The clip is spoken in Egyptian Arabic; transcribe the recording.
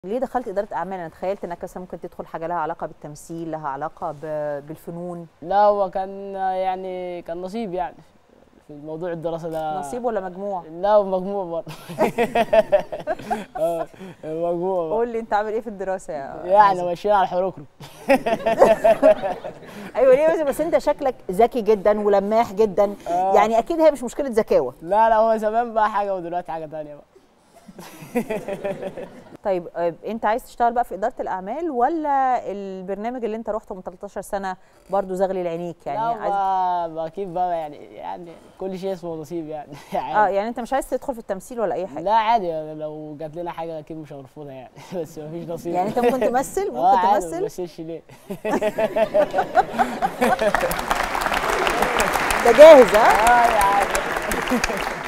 ليه دخلت اداره اعمال انا تخيلت انك مثلا ممكن تدخل حاجه لها علاقه بالتمثيل لها علاقه ب- بالفنون لا هو كان يعني كان نصيب يعني في موضوع الدراسه ده نصيب ولا مجموع لا مجموع برضه اه مجموع برضه. قول لي انت عامل ايه في الدراسه يا يعني مازن؟ ماشيين على الحروكرو ايوه ليه بس- بس انت شكلك ذكي جدا ولماح جدا آه. يعني اكيد هي مش مشكله ذكاوه لا لا هو زمان بقى حاجه ودلوقتي حاجه تانية بقى طيب آه، انت عايز تشتغل بقى في اداره الاعمال ولا البرنامج اللي انت رحته من 13 سنه برضو زغلي لعينيك يعني لا عايز بقى بقى اكيد بقى يعني يعني كل شيء اسمه نصيب يعني اه عادي. يعني انت مش عايز تدخل في التمثيل ولا اي حاجه لا عادي يعني لو جات لنا حاجه اكيد مش هنرفضها يعني بس مفيش نصيب يعني انت ممكن تمثل اه ممكن عادي ما تمثل بمثلش ليه ده جاهز ها اه عادي